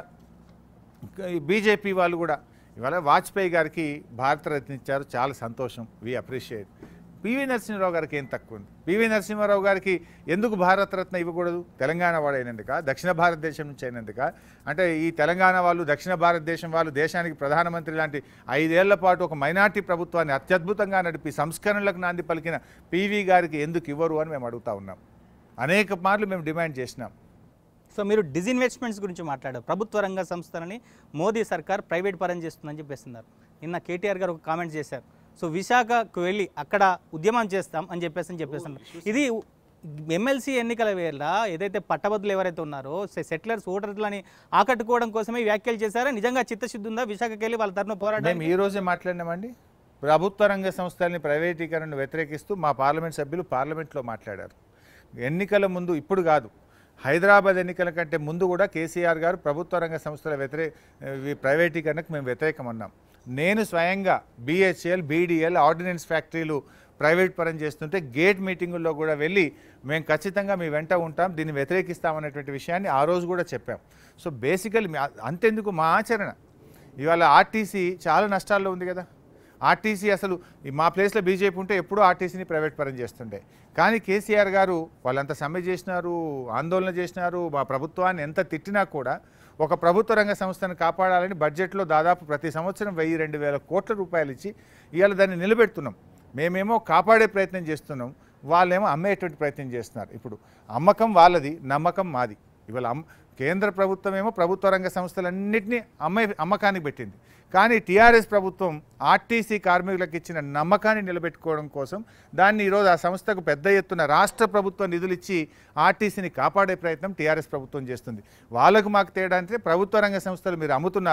ఈ బీజేపీ వాళ్ళు కూడా ఇవాళ వాజ్పేయి గారికి భారతరత్న ఇచ్చారు చాలా సంతోషం వి అప్రిషియేట్ పివి నరసింహారావు గారికి ఏం తక్కువ ఉంది పివి నరసింహారావు గారికి ఎందుకు భారతరత్న ఇవ్వకూడదు తెలంగాణ వాడైనందుక దక్షిణ భారతదేశం నుంచి అయినందుక అంటే ఈ తెలంగాణ వాళ్ళు దక్షిణ భారతదేశం వాళ్ళు దేశానికి ప్రధానమంత్రి లాంటి ఐదేళ్ల పాటు ఒక మైనార్టీ ప్రభుత్వాన్ని అత్యద్భుతంగా నడిపి సంస్కరణలకు నాంది పలికిన పివి గారికి ఎందుకు ఇవ్వరు అని మేము అడుగుతా ఉన్నాం అనేక మార్లు మేము డిమాండ్ చేసినాం సో మీరు డిజిన్వెస్ట్మెంట్స్ గురించి మాట్లాడారు ప్రభుత్వ రంగ సంస్థలని మోదీ సర్కార్ ప్రైవేట్ పరం చేస్తుందని చెప్పేస్తున్నారు నిన్న కేటీఆర్ గారు ఒక కామెంట్ చేశారు సో విశాఖకు వెళ్ళి అక్కడ ఉద్యమం చేస్తాం అని చెప్పేసి అని చెప్పేస్తున్నారు ఇది ఎమ్మెల్సీ ఎన్నికల వేళ ఏదైతే పట్టభద్రులు ఎవరైతే ఉన్నారో సెటిలర్స్ ఓటర్లని ఆకట్టుకోవడం కోసమే ఈ వ్యాఖ్యలు చేశారా నిజంగా చిత్తశుద్ధి ఉందా విశాఖకి వెళ్ళి వాళ్ళ తరఫున పోరాటం మేము ఈ రోజే మాట్లాడినామండి ప్రభుత్వ రంగ సంస్థల్ని ప్రైవేటీకరణను వ్యతిరేకిస్తూ మా పార్లమెంట్ సభ్యులు పార్లమెంట్లో మాట్లాడారు ఎన్నికల ముందు ఇప్పుడు కాదు హైదరాబాద్ ఎన్నికల కంటే ముందు కూడా కేసీఆర్ గారు ప్రభుత్వ రంగ సంస్థల వ్యతిరే ఇవి ప్రైవేటీకరణకు మేము వ్యతిరేకమన్నాం నేను స్వయంగా బిహెచ్ఎల్ బీడీఎల్ ఆర్డినెన్స్ ఫ్యాక్టరీలు ప్రైవేట్ పరం చేస్తుంటే గేట్ మీటింగుల్లో కూడా వెళ్ళి మేము ఖచ్చితంగా మీ వెంట ఉంటాం దీన్ని వ్యతిరేకిస్తామనేటువంటి విషయాన్ని ఆ రోజు కూడా చెప్పాం సో బేసికలీ అంతెందుకు మా ఆచరణ ఇవాళ ఆర్టీసీ చాలా నష్టాల్లో ఉంది కదా ఆర్టీసీ అసలు ఈ మా ప్లేస్లో బీజేపీ ఉంటే ఎప్పుడూ ఆర్టీసీని ప్రైవేట్ పరం చేస్తుండే కానీ కేసీఆర్ గారు వాళ్ళంత సమ్మె చేసినారు ఆందోళన చేసినారు మా ప్రభుత్వాన్ని ఎంత తిట్టినా కూడా ఒక ప్రభుత్వ రంగ సంస్థను కాపాడాలని బడ్జెట్లో దాదాపు ప్రతి సంవత్సరం వెయ్యి రెండు వేల కోట్ల రూపాయలు ఇచ్చి ఇవాళ దాన్ని నిలబెడుతున్నాం మేమేమో కాపాడే ప్రయత్నం చేస్తున్నాం వాళ్ళేమో అమ్మేటువంటి ప్రయత్నం చేస్తున్నారు ఇప్పుడు అమ్మకం వాళ్ళది నమ్మకం మాది ఇవాళ అమ్ కేంద్ర ప్రభుత్వం ఏమో ప్రభుత్వ రంగ సంస్థలన్నింటినీ అమ్మే అమ్మకానికి పెట్టింది కానీ టీఆర్ఎస్ ప్రభుత్వం ఆర్టీసీ కార్మికులకు ఇచ్చిన నమ్మకాన్ని నిలబెట్టుకోవడం కోసం దాన్ని ఈరోజు ఆ సంస్థకు పెద్ద ఎత్తున రాష్ట్ర ప్రభుత్వ నిధులు ఇచ్చి ఆర్టీసీని కాపాడే ప్రయత్నం టీఆర్ఎస్ ప్రభుత్వం చేస్తుంది వాళ్ళకు మాకు తేడా అంటే ప్రభుత్వ రంగ సంస్థలు మీరు అమ్ముతున్నారు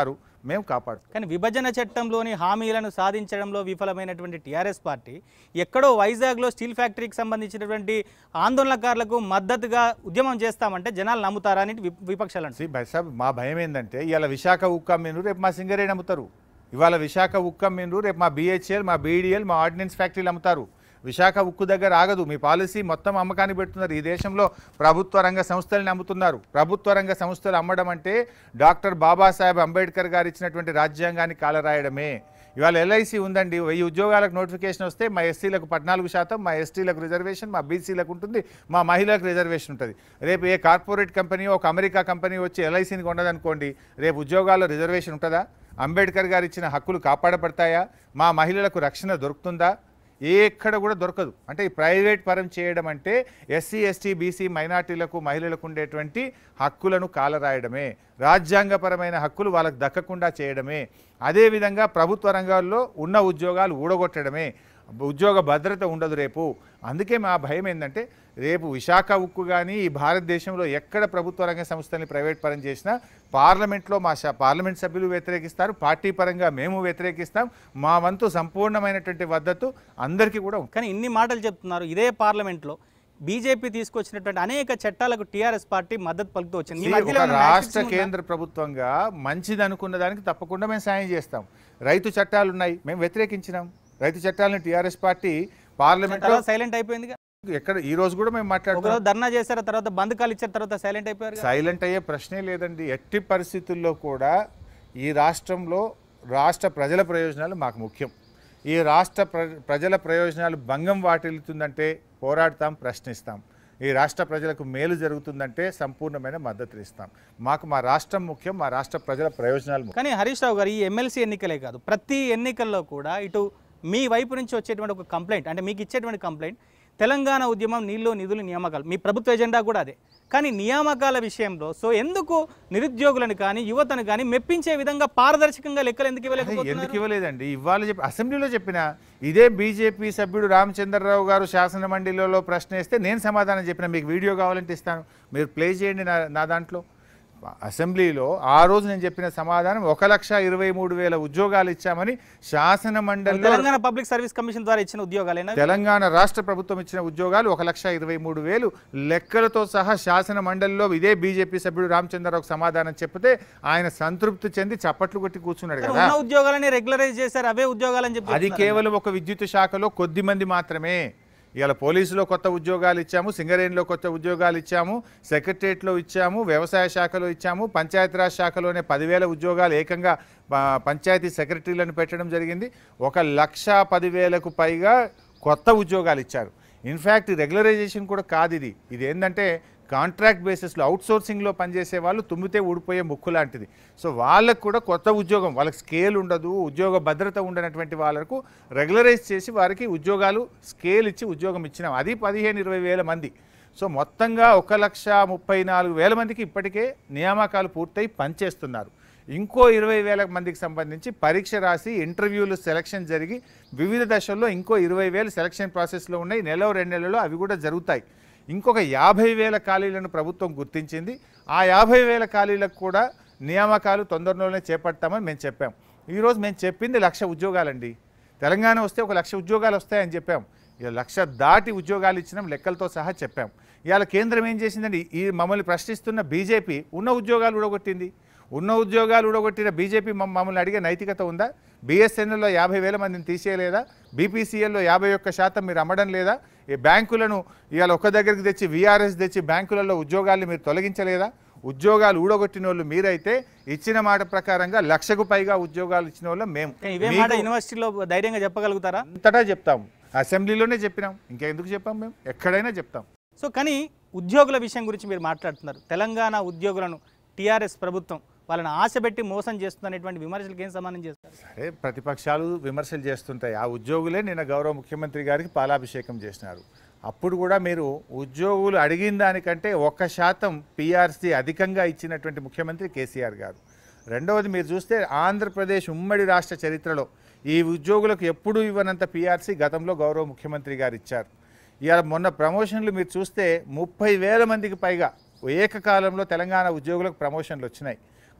మేము కాపాడుతాం కానీ విభజన చట్టంలోని హామీలను సాధించడంలో విఫలమైనటువంటి టీఆర్ఎస్ పార్టీ ఎక్కడో వైజాగ్లో స్టీల్ ఫ్యాక్టరీకి సంబంధించినటువంటి ఆందోళనకారులకు మద్దతుగా ఉద్యమం చేస్తామంటే జనాలు నమ్ముతారా అని వి- విపక్షాలు అంటారు సి భాయ్ సాబ్ మా భయం ఏంటంటే ఇవాళ విశాఖ ఉక్కు అమ్మిండ్రు రేపు మా సింగరేణి అమ్ముతారు ఇవాళ విశాఖ ఉక్కు అమ్మిండ్రు రేపు మా బిహెచ్ఎల్ మా బీడీఎల్ మా ఆర్డినెన్స్ ఫ్యాక్టరీలు అమ్ముతారు విశాఖ ఉక్కు దగ్గర ఆగదు మీ పాలసీ మొత్తం అమ్మకానికి పెడుతున్నారు ఈ దేశంలో ప్రభుత్వ రంగ సంస్థలని అమ్ముతున్నారు ప్రభుత్వ రంగ సంస్థలు అమ్మడం అంటే డాక్టర్ బాబాసాహెబ్ అంబేద్కర్ గారు ఇచ్చినటువంటి రాజ్యాంగాన్ని కాలరాయడమే ఇవాళ ఎల్ఐసి ఉందండి వెయ్యి ఉద్యోగాలకు నోటిఫికేషన్ వస్తే మా ఎస్సీలకు పద్నాలుగు శాతం మా ఎస్టీలకు రిజర్వేషన్ మా బీసీలకు ఉంటుంది మా మహిళలకు రిజర్వేషన్ ఉంటుంది రేపు ఏ కార్పొరేట్ కంపెనీ ఒక అమెరికా కంపెనీ వచ్చి ఎల్ఐసిని కొన్నదనుకోండి రేపు ఉద్యోగాల్లో రిజర్వేషన్ ఉంటుందా అంబేద్కర్ గారు ఇచ్చిన హక్కులు కాపాడబడతాయా మా మహిళలకు రక్షణ దొరుకుతుందా ఎక్కడ కూడా దొరకదు అంటే ఈ ప్రైవేట్ పరం చేయడం అంటే ఎస్సీ ఎస్టీ బీసీ మైనార్టీలకు మహిళలకు ఉండేటువంటి హక్కులను కాలరాయడమే రాజ్యాంగపరమైన హక్కులు వాళ్ళకు దక్కకుండా చేయడమే అదేవిధంగా ప్రభుత్వ రంగాల్లో ఉన్న ఉద్యోగాలు ఊడగొట్టడమే ఉద్యోగ భద్రత ఉండదు రేపు అందుకే మా భయం ఏంటంటే రేపు విశాఖ ఉక్కు కానీ ఈ భారతదేశంలో ఎక్కడ ప్రభుత్వ రంగ సంస్థల్ని ప్రైవేట్ పరం చేసినా పార్లమెంట్లో మా శా- పార్లమెంట్ సభ్యులు వ్యతిరేకిస్తారు పార్టీ పరంగా మేము వ్యతిరేకిస్తాం మా వంతు సంపూర్ణమైనటువంటి మద్దతు అందరికీ కూడా ఉంటుంది. కానీ ఇన్ని మాటలు చెప్తున్నారు ఇదే పార్లమెంట్లో బీజేపీ తీసుకొచ్చినటువంటి అనేక చట్టాలకు టీఆర్ఎస్ పార్టీ మద్దతు పలుకుతూ వచ్చింది ఈ See, మధ్యలో ఒక ఏమైనా రాష్ట్ర restrictions ఉందా? కేంద్ర ప్రభుత్వంగా మంచిది అనుకున్న దానికి తప్పకుండా మేము సాయం చేస్తాం రైతు చట్టాలు ఉన్నాయి మేము వ్యతిరేకించినాం రైతు చట్టాలను టీఆర్ఎస్ పార్టీ పార్లమెంట్ లో తర్వాత సైలెంట్ అయిపోయింది ఎక్కడ ఈ రోజు కూడా మేము మాట్లాడుతున్నాం ఒకరోజు ధర్నా చేశారు తర్వాత బంద్ కాలు ఇచ్చారు తర్వాత సైలెంట్ అయిపోయారు కదా. సైలెంట్ అయ్యే ప్రశ్నే లేదండి ఎట్టి పరిస్థితుల్లో కూడా ఈ రాష్ట్రంలో రాష్ట్ర ప్రజల ప్రయోజనాలు మాకు ముఖ్యం ఈ రాష్ట్ర ప్ర ప్రజల ప్రయోజనాలు భంగం వాటిల్లుతుందంటే పోరాడతాం ప్రశ్నిస్తాం ఈ రాష్ట్ర ప్రజలకు మేలు జరుగుతుందంటే సంపూర్ణమైన మద్దతు ఇస్తాం మాకు మా రాష్ట్రం ముఖ్యం మా రాష్ట్ర ప్రజల ప్రయోజనాలు ముఖ్యం కానీ హరీష్ రావు గారు ఈ ఎమ్మెల్సీ ఎన్నికలే కాదు ప్రతి ఎన్నికల్లో కూడా ఇటు మీ వైపు నుంచి వచ్చేటువంటి ఒక కంప్లైంట్ అంటే మీకు ఇచ్చేటువంటి కంప్లైంట్ తెలంగాణ ఉద్యమం నీళ్ళు నిధులు నియామకాలు మీ ప్రభుత్వ ఎజెండా కూడా అదే కానీ నియామకాల విషయంలో సో ఎందుకు నిరుద్యోగులను కానీ యువతను కానీ మెప్పించే విధంగా పారదర్శకంగా లెక్కలు ఎందుకు అదే ఇవ్వలేకపోతున్నారు ఎందుకు ఇవ్వలేదండి ఇవాళ చెప్పి అసెంబ్లీలో చెప్పిన ఇదే బీజేపీ సభ్యుడు రామచంద్రరావు గారు శాసన మండలిలో ప్రశ్న వేస్తే నేను సమాధానం చెప్పిన మీకు వీడియో కావాలంటే ఇస్తాను మీరు ప్లే చేయండి నా నా దాంట్లో అసెంబ్లీలో ఆ రోజు నేను చెప్పిన సమాధానం ఒక లక్ష ఇరవై మూడు వేల ఉద్యోగాలు ఇచ్చామని శాసన మండలిలో తెలంగాణ పబ్లిక్ సర్వీస్ కమిషన్ ద్వారా ఇచ్చిన ఉద్యోగాలైనా తెలంగాణ రాష్ట్ర ప్రభుత్వం ఇచ్చిన ఉద్యోగాలు ఒక లక్ష ఇరవై మూడు వేలు లెక్కలతో సహా శాసన మండలిలో ఇదే బీజేపీ సభ్యుడు రామచంద్రరావుకు సమాధానం చెప్తే ఆయన సంతృప్తి చెంది చప్పట్లు కొట్టి కూర్చున్నాడు కానీ కదా ఉన్న ఉద్యోగాలని రెగ్యులరైజ్ చేశారు అవే ఉద్యోగాలని చెప్పి అది చెప్తున్నారు. కేవలం ఒక విద్యుత్ శాఖలో కొద్ది మంది మాత్రమే ఇవాళ పోలీసులో కొత్త ఉద్యోగాలు ఇచ్చాము సింగరేణిలో కొత్త ఉద్యోగాలు ఇచ్చాము సెక్రటరియట్లో ఇచ్చాము వ్యవసాయ శాఖలో ఇచ్చాము పంచాయతీరాజ్ శాఖలోనే పదివేల ఉద్యోగాలు ఏకంగా ప- పంచాయతీ సెక్రటరీలను పెట్టడం జరిగింది ఒక లక్ష పదివేలకు పైగా కొత్త ఉద్యోగాలు ఇచ్చారు ఇన్ఫ్యాక్ట్ రెగ్యులరైజేషన్ కూడా కాదు ఇది ఇది ఏంటంటే కాంట్రాక్ట్ బేసిస్లో అవుట్సోర్సింగ్లో పనిచేసే వాళ్ళు తుమ్మితే ఊడిపోయే ముక్కు లాంటిది సో వాళ్ళకు కూడా కొత్త ఉద్యోగం వాళ్ళకి స్కేల్ ఉండదు ఉద్యోగ భద్రత ఉండనటువంటి వాళ్ళకు రెగ్యులరైజ్ చేసి వారికి ఉద్యోగాలు స్కేల్ ఇచ్చి ఉద్యోగం ఇచ్చినాం అది పదిహేను ఇరవై వేల మంది సో మొత్తంగా ఒక లక్ష ముప్పై నాలుగు వేల మందికి ఇప్పటికే నియామకాలు పూర్తయి పనిచేస్తున్నారు ఇంకో ఇరవై వేల మందికి సంబంధించి పరీక్ష రాసి ఇంటర్వ్యూలు సెలక్షన్ జరిగి వివిధ దశల్లో ఇంకో ఇరవై వేలు సెలక్షన్ ప్రాసెస్లో ఉన్నాయి నెల రెండు నెలలో అవి కూడా జరుగుతాయి ఇంకొక యాభై వేల ఖాళీలను ప్రభుత్వం గుర్తించింది ఆ యాభై వేల ఖాళీలకు కూడా నియామకాలు తొందరలోనే చేపడతామని మేము చెప్పాం ఈరోజు మేము చెప్పింది లక్ష ఉద్యోగాలండి తెలంగాణ వస్తే ఒక లక్ష ఉద్యోగాలు వస్తాయని చెప్పాం ఇక లక్ష దాటి ఉద్యోగాలు ఇచ్చినాం లెక్కలతో సహా చెప్పాం ఇవాళ కేంద్రం ఏం చేసిందండి ఈ మమ్మల్ని ప్రశ్నిస్తున్న బీజేపీ ఉన్న ఉద్యోగాలు ఊడగొట్టింది ఉన్న ఉద్యోగాలు ఊడగొట్టిన బీజేపీ మమ్- మమ్మల్ని అడిగే నైతికత ఉందా బీఎస్ఎన్ఎల్లో యాభై వేల మందిని తీసేయలేదా బీపీసీఎల్లో యాభై ఒక్క శాతం మీరు అమ్మడం లేదా ఈ బ్యాంకులను ఇవాళ ఒక దగ్గరికి తెచ్చి వీఆర్ఎస్ తెచ్చి బ్యాంకులలో ఉద్యోగాల్ని మీరు తొలగించలేదా ఉద్యోగాలు ఊడగొట్టిన వాళ్ళు మీరైతే ఇచ్చిన మాట ప్రకారంగా లక్షకు పైగా ఉద్యోగాలు ఇచ్చిన వాళ్ళు మేము ఇవే మాట మీకు యూనివర్సిటీలో ధైర్యంగా చెప్పగలుగుతారా అంతటా చెప్తాం అసెంబ్లీలోనే చెప్పినాం ఇంకెందుకు చెప్పాం మేము ఎక్కడైనా చెప్తాం సో కానీ ఉద్యోగుల విషయం గురించి మీరు మాట్లాడుతున్నారు తెలంగాణ ఉద్యోగులను టీఆర్ఎస్ ప్రభుత్వం వాళ్ళని ఆశపెట్టి మోసం చేస్తుందనేటువంటి విమర్శలకు ఏం సమానం చేస్తారు సరే ప్రతిపక్షాలు విమర్శలు చేస్తుంటాయి ఆ ఉద్యోగులే నిన్న గౌరవ ముఖ్యమంత్రి గారికి పాలాభిషేకం చేసినారు అప్పుడు కూడా మీరు ఉద్యోగులు అడిగిన దానికంటే ఒక్క శాతం పీఆర్సీ అధికంగా ఇచ్చినటువంటి ముఖ్యమంత్రి కేసీఆర్ గారు రెండవది మీరు చూస్తే ఆంధ్రప్రదేశ్ ఉమ్మడి రాష్ట్ర చరిత్రలో ఈ ఉద్యోగులకు ఎప్పుడూ ఇవ్వనంత పీఆర్సీ గతంలో గౌరవ ముఖ్యమంత్రి గారు ఇచ్చారు ఇవాళ మొన్న ప్రమోషన్లు మీరు చూస్తే ముప్పై వేల మందికి పైగా ఏకకాలంలో తెలంగాణ ఉద్యోగులకు ప్రమోషన్లు వచ్చినాయి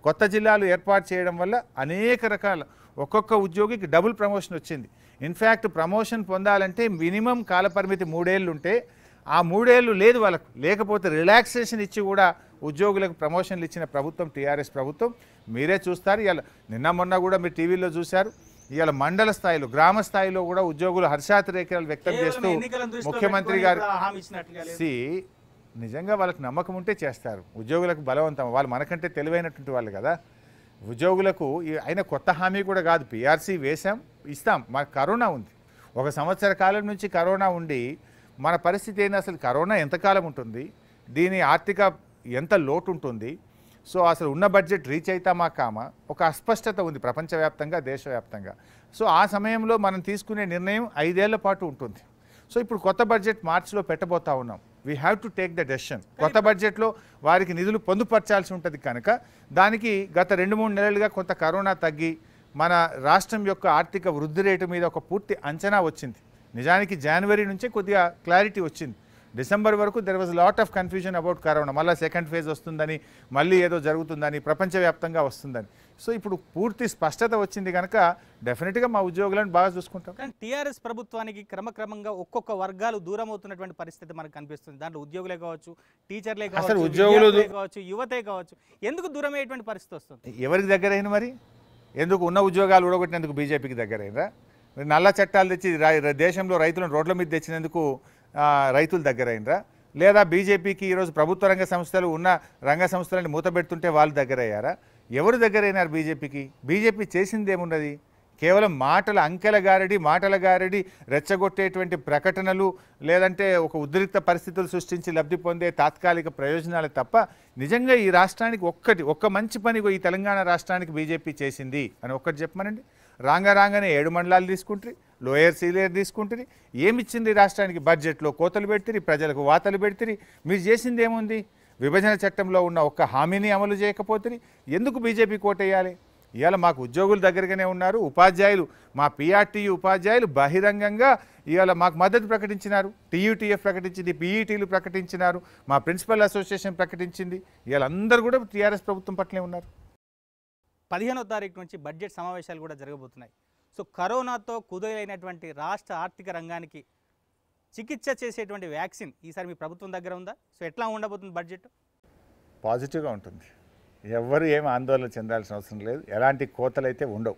కొత్త జిల్లాలు ఏర్పాటు చేయడం వల్ల అనేక రకాల ఒక్కొక్క ఉద్యోగికి డబుల్ ప్రమోషన్ వచ్చింది ఇన్ఫ్యాక్ట్ ప్రమోషన్ పొందాలంటే మినిమం కాలపరిమితి మూడేళ్ళు ఉంటే ఆ మూడేళ్ళు లేదు వాళ్ళకు లేకపోతే రిలాక్సేషన్ ఇచ్చి కూడా ఉద్యోగులకు ప్రమోషన్లు ఇచ్చిన ప్రభుత్వం టీఆర్ఎస్ ప్రభుత్వం మీరే చూస్తారు ఇవాళ నిన్న మొన్న కూడా మీరు టీవీలో చూశారు ఇవాళ మండల స్థాయిలో గ్రామ స్థాయిలో కూడా ఉద్యోగులు హర్షాతిరేకాలు వ్యక్తం చేస్తూ కేవలం ఎన్నికలను దృష్టిలో ముఖ్యమంత్రి పెట్టుకొని గారు ఇప్పుడు హామీ ఇచ్చినట్లుగా లేదు. సి నిజంగా వాళ్ళకి నమ్మకం ఉంటే చేస్తారు ఉద్యోగులకు బలవంతం వాళ్ళు మనకంటే తెలివైనటువంటి వాళ్ళు కదా ఉద్యోగులకు ఈ- అయినా కొత్త హామీ కూడా కాదు పిఆర్సీ వేశాం ఇస్తాం మాకు కరోనా ఉంది ఒక సంవత్సర కాలం నుంచి కరోనా ఉండి మన పరిస్థితి ఏంది అసలు కరోనా ఎంతకాలం ఉంటుంది దీని ఆర్థిక ఎంత లోటు ఉంటుంది సో అసలు ఉన్న బడ్జెట్ రీచ్ అవుతామా కామా ఒక అస్పష్టత ఉంది ప్రపంచవ్యాప్తంగా దేశవ్యాప్తంగా సో ఆ సమయంలో మనం తీసుకునే నిర్ణయం ఐదేళ్ల పాటు ఉంటుంది సో ఇప్పుడు కొత్త బడ్జెట్ మార్చిలో పెట్టబోతా ఉన్నాం we have to take the decision కొత్త బడ్జెట్లో వారికి నిధులు పొందుపరచాల్సి ఉంటుంది కనుక దానికి గత రెండు మూడు నెలలుగా కొంత కరోనా తగ్గి మన రాష్ట్రం యొక్క ఆర్థిక వృద్ధి రేటు మీద ఒక పూర్తి అంచనా వచ్చింది నిజానికి జనవరి నుంచే కొద్దిగా క్లారిటీ వచ్చింది డిసెంబర్ వరకు there was lot of confusion about corona మళ్ళీ సెకండ్ ఫేజ్ వస్తుందని మళ్ళీ ఏదో జరుగుతుందని ప్రపంచవ్యాప్తంగా వస్తుందని సో ఇప్పుడు పూర్తి స్పష్టత వచ్చింది కనుక డెఫినెట్గా మా ఉద్యోగులను బాగా చూసుకుంటాం కానీ టీఆర్ఎస్ ప్రభుత్వానికి క్రమక్రమంగా ఒక్కొక్క వర్గాలు దూరం అవుతున్నటువంటి పరిస్థితి మనకు కనిపిస్తుంది దాంట్లో ఉద్యోగులే కావచ్చు టీచర్లే కావచ్చు అసలు ఉద్యోగులు విద్యార్థులే కావచ్చు యువతే కావచ్చు ఎందుకు దూరం అయ్యేటువంటి పరిస్థితి వస్తుంది ఎవరికి దగ్గరైన మరి ఎందుకు ఉన్న ఉద్యోగాలు ఊడగొట్టినందుకు బీజేపీకి దగ్గరైనరా మరి నల్ల చట్టాలు తెచ్చి రా- రా- దేశంలో రైతులను రోడ్ల మీద తెచ్చినందుకు ఆ, రైతులు దగ్గరైనరా లేదా బీజేపీకి ఈరోజు ప్రభుత్వ రంగ సంస్థలు ఉన్న రంగ సంస్థలను మూతబెడుతుంటే వాళ్ళు దగ్గరయ్యారా ఎవరు దగ్గరైనారు బీజేపీకి బీజేపీ చేసింది ఏమున్నది కేవలం మాటల అంకెల గారడి మాటల గారడి రెచ్చగొట్టేటువంటి ప్రకటనలు లేదంటే ఒక ఉద్రిక్త పరిస్థితులు సృష్టించి లబ్ధి పొందే తాత్కాలిక ప్రయోజనాలు తప్ప నిజంగా ఈ రాష్ట్రానికి ఒక్కటి ఒక్క మంచి పని ఈ తెలంగాణ రాష్ట్రానికి బీజేపీ చేసింది అని ఒక్కటి చెప్పమనండి రాంగ రాగానే ఏడు మండలాలు తీసుకుంటారు లోయర్ సీలియర్ తీసుకుంటుంది ఏమిచ్చింది ఈ రాష్ట్రానికి బడ్జెట్లో కోతలు పెడితే ప్రజలకు వాతలు పెడితే మీరు చేసింది ఏముంది విభజన చట్టంలో ఉన్న ఒక్క హామీని అమలు చేయకపోతే ఎందుకు బీజేపీ కోటేయాలి ఇవాళ మాకు ఉద్యోగులు దగ్గరగానే ఉన్నారు ఉపాధ్యాయులు మా పిఆర్టీయు ఉపాధ్యాయులు బహిరంగంగా ఇవాళ మాకు మద్దతు ప్రకటించినారు టీయూటీఎఫ్ ప్రకటించింది పీఈటీలు ప్రకటించినారు మా ప్రిన్సిపల్ అసోసియేషన్ ప్రకటించింది ఇవాళ అందరూ కూడా టీఆర్ఎస్ ప్రభుత్వం పట్లే ఉన్నారు పదిహేనో తారీఖు నుంచి బడ్జెట్ సమావేశాలు కూడా జరగబోతున్నాయి సో కరోనాతో కుదరైనటువంటి రాష్ట్ర ఆర్థిక రంగానికి చికిత్స చేసేటువంటి వ్యాక్సిన్ ఈసారి మీ ప్రభుత్వం దగ్గర ఉందా సో ఎట్లా ఉండబోతుంది బడ్జెట్ పాజిటివ్గా ఉంటుంది ఎవ్వరు ఏం ఆందోళన చెందాల్సిన అవసరం లేదు ఎలాంటి కోతలు అయితే ఉండవు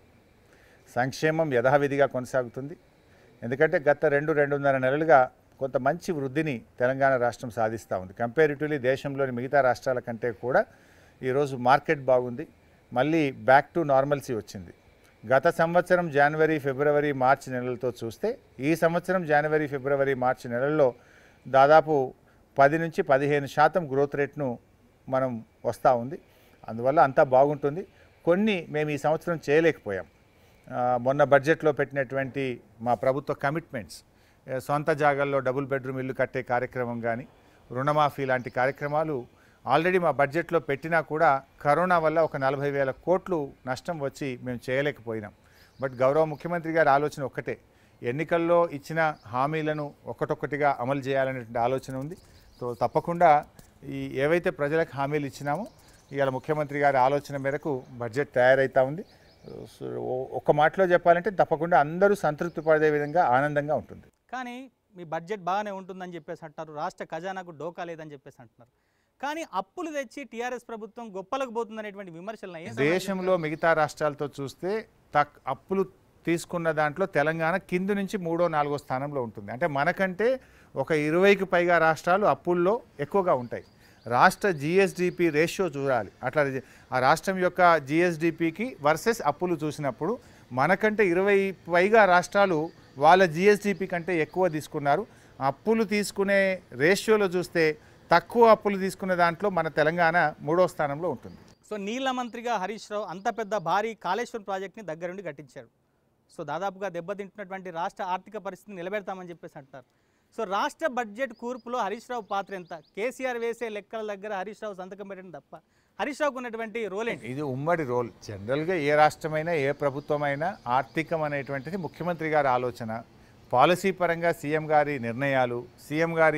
సంక్షేమం యథావిధిగా కొనసాగుతుంది ఎందుకంటే గత రెండు రెండున్నర నెలలుగా కొంత మంచి వృద్ధిని తెలంగాణ రాష్ట్రం సాధిస్తూ ఉంది కంపారిటివ్లీ దేశంలోని మిగతా రాష్ట్రాల కంటే కూడా ఈరోజు మార్కెట్ బాగుంది మళ్ళీ బ్యాక్ టు నార్మల్సీ వచ్చింది గత సంవత్సరం జనవరి ఫిబ్రవరి మార్చి నెలలతో చూస్తే ఈ సంవత్సరం జనవరి ఫిబ్రవరి మార్చి నెలల్లో దాదాపు పది నుంచి పదిహేను శాతం గ్రోత్ రేట్ను మనం వస్తూ ఉంది అందువల్ల అంతా బాగుంటుంది కొన్ని మేము ఈ సంవత్సరం చేయలేకపోయాం ఆ, మొన్న బడ్జెట్లో పెట్టినటువంటి మా ప్రభుత్వ కమిట్మెంట్స్ ఏ, సొంత జాగాల్లో డబుల్ బెడ్రూమ్ ఇల్లు కట్టే కార్యక్రమం కానీ రుణమాఫీ లాంటి కార్యక్రమాలు ఆల్రెడీ మా బడ్జెట్లో పెట్టినా కూడా కరోనా వల్ల ఒక నలభై వేల కోట్లు నష్టం వచ్చి మేము చేయలేకపోయినాం బట్ గౌరవ ముఖ్యమంత్రి గారి ఆలోచన ఒక్కటే ఎన్నికల్లో ఇచ్చిన హామీలను ఒక్కటొక్కటిగా అమలు చేయాలనేటువంటి ఆలోచన ఉంది సో తప్పకుండా ఈ ఏవైతే ప్రజలకు హామీలు ఇచ్చినామో ఇవాళ ముఖ్యమంత్రి గారి ఆలోచన మేరకు బడ్జెట్ తయారైతా ఉంది సో ఓ- ఒక్క మాటలో చెప్పాలంటే తప్పకుండా అందరూ సంతృప్తి పడే విధంగా ఆనందంగా ఉంటుంది కానీ మీ బడ్జెట్ బాగానే ఉంటుందని చెప్పేసి అంటారు రాష్ట్ర ఖజానాకు డోకా లేదని చెప్పేసి అంటున్నారు కానీ అప్పులు తెచ్చి టీఆర్ఎస్ ప్రభుత్వం గొప్పలకు పోతుందనేటువంటి విమర్శలు ఏం సమాధానం దేశంలో మిగతా రాష్ట్రాలతో చూస్తే తక్ అప్పులు తీసుకున్న దాంట్లో తెలంగాణ కింది నుంచి మూడో నాలుగో స్థానంలో ఉంటుంది అంటే మనకంటే ఒక ఇరవైకి పైగా రాష్ట్రాలు అప్పుల్లో ఎక్కువగా ఉంటాయి రాష్ట్ర జిఎస్డిపి రేషియో చూడాలి అట్లా జ- ఆ రాష్ట్రం యొక్క జిఎస్డిపికి వర్సెస్ అప్పులు చూసినప్పుడు మనకంటే ఇరవై పైగా రాష్ట్రాలు వాళ్ళ జిఎస్డిపి కంటే ఎక్కువ తీసుకున్నారు అప్పులు తీసుకునే రేషియోలో చూస్తే తక్కువ అప్పులు తీసుకునే దాంట్లో మన తెలంగాణ మూడో స్థానంలో ఉంటుంది సో నీళ్ల మంత్రిగా హరీష్ రావు అంత పెద్ద భారీ కాళేశ్వరం ప్రాజెక్ట్ని దగ్గరుండి కట్టించారు సో దాదాపుగా దెబ్బతింటున్నటువంటి రాష్ట్ర ఆర్థిక పరిస్థితిని నిలబెడతామని చెప్పేసి అంటారు సో రాష్ట్ర బడ్జెట్ కూర్పులో హరీష్ రావు పాత్ర ఎంత కేసీఆర్ వేసే లెక్కల దగ్గర హరీష్ రావు సంతకం పెట్టడం తప్ప హరీష్ రావుకు ఉన్నటువంటి రోల్ ఏంటి ఇది ఉమ్మడి రోల్ జనరల్గా ఏ రాష్ట్రమైనా ఏ ప్రభుత్వమైనా ఆర్థికం అనేటువంటిది ముఖ్యమంత్రి గారి ఆలోచన పాలసీ పరంగా సీఎం గారి నిర్ణయాలు సీఎం గారి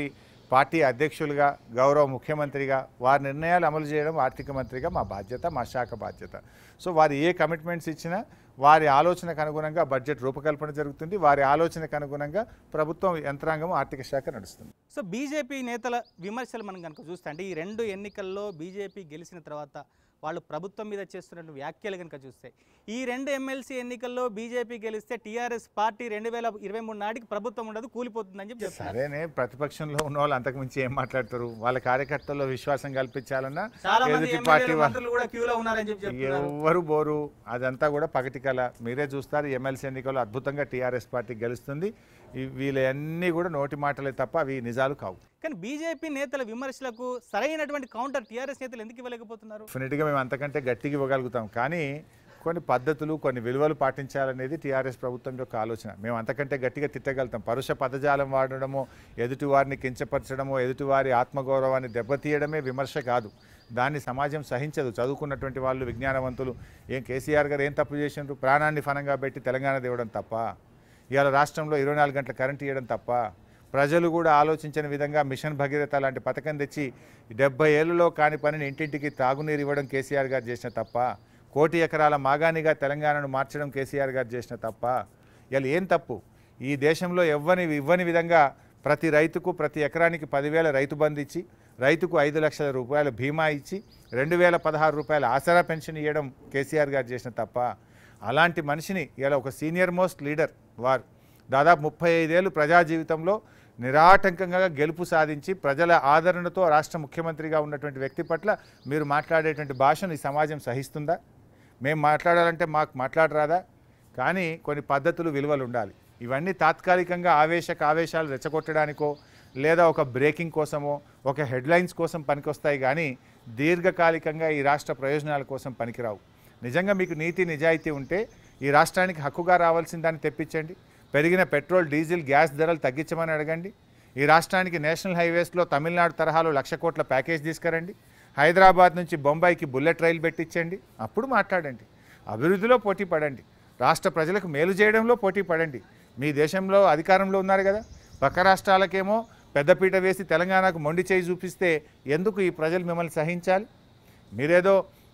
పార్టీ అధ్యక్షులుగా గౌరవ ముఖ్యమంత్రిగా వారి నిర్ణయాలు అమలు చేయడం ఆర్థిక మంత్రిగా మా బాధ్యత మా శాఖ బాధ్యత సో వారు ఏ కమిట్మెంట్స్ ఇచ్చినా వారి ఆలోచనకు అనుగుణంగా బడ్జెట్ రూపకల్పన జరుగుతుంది వారి ఆలోచనకు అనుగుణంగా ప్రభుత్వం యంత్రాంగం ఆర్థిక శాఖ నడుస్తుంది సో బీజేపీ నేతల విమర్శలు మనం కనుక చూస్తే అంటే ఈ రెండు ఎన్నికల్లో బీజేపీ గెలిచిన తర్వాత వాళ్ళు ప్రభుత్వం మీద చేస్తున్న వ్యాఖ్యలు కనుక చూస్తే ఈ రెండు ఎమ్మెల్సీ ఎన్నికల్లో బీజేపీ గెలిస్తే టీఆర్ఎస్ పార్టీ రెండు వేల ఇరవై మూడు నాటికి ప్రభుత్వం ఉండదు కూలిపోతుందని చెప్పి చెప్తున్నారు సరేనే ప్రతిపక్షంలో ఉన్న వాళ్ళు అంతకు మించి ఏం మాట్లాడతారు వాళ్ళ కార్యకర్తల్లో విశ్వాసం కల్పించాలన్నా చాలా మంది ఎదుటి పార్టీ ఎమ్మెల్యేలు వా- మంత్రులు కూడా క్యూలో ఉన్నారని చెప్పి చెప్తున్నారు ఎవరు బోరు అదంతా కూడా పగటి కళ మీరే చూస్తారు ఎమ్మెల్సీ ఎన్నికల్లో అద్భుతంగా టీఆర్ఎస్ పార్టీ గెలుస్తుంది ఈ- వీళ్ళన్నీ కూడా నోటి మాటలే తప్ప అవి నిజాలు కావు కానీ బీజేపీ నేతల విమర్శలకు సరైనటువంటి కౌంటర్ టీఆర్ఎస్ నేతలు ఎందుకు ఇవ్వలేకపోతున్నారు డెఫినెట్గా మేము అంతకంటే గట్టిగా ఇవ్వగలుగుతాం కానీ కొన్ని పద్ధతులు కొన్ని విలువలు పాటించాలనేది టీఆర్ఎస్ ప్రభుత్వం యొక్క ఆలోచన మేము అంతకంటే గట్టిగా తిట్టగలుగుతాం పరుష పదజాలం వాడడము ఎదుటివారిని కించపరచడము ఎదుటివారి ఆత్మగౌరవాన్ని దెబ్బతీయడమే విమర్శ కాదు దాన్ని సమాజం సహించదు చదువుకున్నటువంటి వాళ్ళు విజ్ఞానవంతులు ఏం కేసీఆర్ గారు ఏం తప్పు చేసిండ్రు ప్రాణాన్ని ఫనంగా పెట్టి తెలంగాణ తేవడం తప్ప ఇవాళ రాష్ట్రంలో ఇరవై నాలుగు గంటల కరెంట్ ఇవ్వడం తప్ప ప్రజలు కూడా ఆలోచించిన విధంగా మిషన్ భగీరథ లాంటి పథకం తెచ్చి డెబ్బై ఏళ్లలో కాని పనిని ఇంటింటికి తాగునీరు ఇవ్వడం కేసీఆర్ గారు చేసిన తప్ప కోటి ఎకరాల మాగానిగా తెలంగాణను మార్చడం కేసీఆర్ గారు చేసిన తప్ప ఇవాళ ఏం తప్పు ఈ దేశంలో ఎవ్వని ఇవ్వని విధంగా ప్రతి రైతుకు ప్రతి ఎకరానికి పదివేల రైతు బంధు ఇచ్చి రైతుకు ఐదు లక్షల రూపాయల బీమా ఇచ్చి రెండు వేల పదహారు రూపాయల ఆసరా పెన్షన్ ఇవ్వడం కేసీఆర్ గారు చేసిన తప్ప అలాంటి మనిషిని ఇలా ఒక సీనియర్ మోస్ట్ లీడర్ వారు దాదాపు ముప్పై ఐదేళ్ళు ప్రజా జీవితంలో నిరాటంకంగా గెలుపు సాధించి ప్రజల ఆదరణతో రాష్ట్ర ముఖ్యమంత్రిగా ఉన్నటువంటి వ్యక్తి పట్ల మీరు మాట్లాడేటువంటి భాషను ఈ సమాజం సహిస్తుందా మేము మాట్లాడాలంటే మాకు మాట్లాడరాదా కానీ కొన్ని పద్ధతులు విలువలు ఉండాలి ఇవన్నీ తాత్కాలికంగా ఆవేశక ఆవేశాలు రెచ్చగొట్టడానికో లేదా ఒక బ్రేకింగ్ కోసమో ఒక హెడ్లైన్స్ కోసం పనికొస్తాయి కానీ దీర్ఘకాలికంగా ఈ రాష్ట్ర ప్రయోజనాల కోసం పనికిరావు నిజంగా మీకు నీతి నిజాయితీ ఉంటే ఈ రాష్ట్రానికి హక్కుగా రావాల్సిన దాన్ని తెప్పించండి పెరిగిన పెట్రోల్ డీజిల్ గ్యాస్ ధరలు తగ్గించమని అడగండి ఈ రాష్ట్రానికి నేషనల్ హైవేస్లో తమిళనాడు తరహాలో లక్ష కోట్ల ప్యాకేజ్ తీసుకురండి హైదరాబాద్ నుంచి బొంబాయికి బుల్లెట్ రైలు పెట్టించండి అప్పుడు మాట్లాడండి అభివృద్ధిలో పోటీ పడండి రాష్ట్ర ప్రజలకు మేలు చేయడంలో పోటీ పడండి మీ దేశంలో అధికారంలో ఉన్నారు కదా పక్క రాష్ట్రాలకేమో పెద్దపీట వేసి తెలంగాణకు మొండి చేయి చూపిస్తే ఎందుకు ఈ ప్రజలు మిమ్మల్ని సహించాలి మీరేదో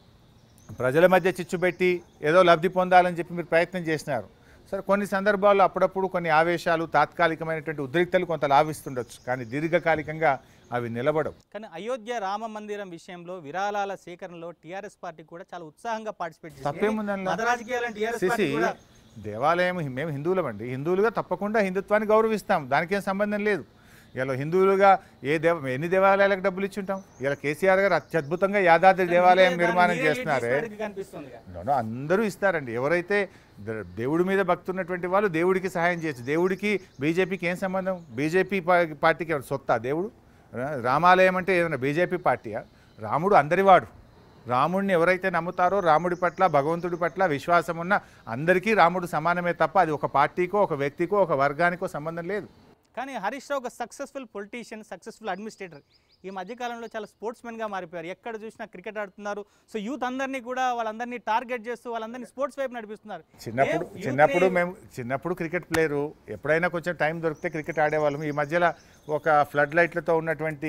ప్రజల మధ్య చిచ్చు పెట్టి ఏదో లబ్ధి పొందాలని చెప్పి మీరు ప్రయత్నం చేసినారు సరే కొన్ని సందర్భాల్లో అప్పుడప్పుడు కొన్ని ఆవేశాలు తాత్కాలికమైనటువంటి ఉద్రిక్తలు కొంత లాభిస్తుండొచ్చు కానీ దీర్ఘకాలికంగా అవి నిలబడవు కానీ అయోధ్య రామ మందిరం విషయంలో విరాళాల సేకరణలో టీఆర్ఎస్ పార్టీ కూడా చాలా ఉత్సాహంగా పార్టిసిపేట్ చేసింది తప్పేముంది అందులో? మత రాజకీయాలను టీఆర్ఎస్ సిసి పార్టీ కూడా దేవాలయం మేము హిందువులమండి హిందువులుగా తప్పకుండా హిందుత్వాన్ని గౌరవిస్తాం దానికేం సంబంధం లేదు ఇలా హిందువులుగా ఏ దేవ ఎన్ని దేవాలయాలకు డబ్బులు ఇచ్చి ఉంటాం ఇలా కేసీఆర్ గారు అత్యద్భుతంగా యాదాద్రి దేవాలయం మీరే నిర్మాణం దాన్ని మీరే చేస్తున్నారే lead చేసినట్టు కనిపిస్తుందిగా. No, no, అందరూ ఇస్తారండి ఎవరైతే ద- దేవుడి మీద భక్తి ఉన్నటువంటి వాళ్ళు దేవుడికి సహాయం చేయొచ్చు దేవుడికి బీజేపీకి ఏం సంబంధం బీజేపీ పా- పార్టీకి ఎవరు సొత్తా దేవుడు రా- రామాలయం అంటే ఏదైనా బీజేపీ పార్టీయా రాముడు అందరివాడు రాముడిని ఎవరైతే నమ్ముతారో రాముడి పట్ల భగవంతుడి పట్ల విశ్వాసం ఉన్న అందరికీ రాముడు సమానమే తప్ప అది ఒక పార్టీకో ఒక వ్యక్తికో ఒక వర్గానికో సంబంధం లేదు కానీ హరీష్ రావు ఒక సక్సెస్ఫుల్ పొలిటీషియన్ సక్సెస్ఫుల్ అడ్మినిస్ట్రేటర్ ఈ మధ్యకాలంలో చాలా స్పోర్ట్స్ గా మారిపోయారు ఎక్కడ చూసినా క్రికెట్ ఆడుతున్నారు సో యూత్ అందరినీ కూడా వాళ్ళందరినీ టార్గెట్ చేస్తూ వాళ్ళందరినీ స్పోర్ట్స్ వైపు నడిపిస్తున్నారు చిన్నప్పుడు ఏం youth చిన్నప్పుడు ని- మేము చిన్నప్పుడు క్రికెట్ ప్లేయరు ఎప్పుడైనా కొంచెం టైం దొరికితే క్రికెట్ ఆడేవాళ్ళం ఈ మధ్యలో ఒక ఫ్లడ్ లైట్లతో ఉన్నటువంటి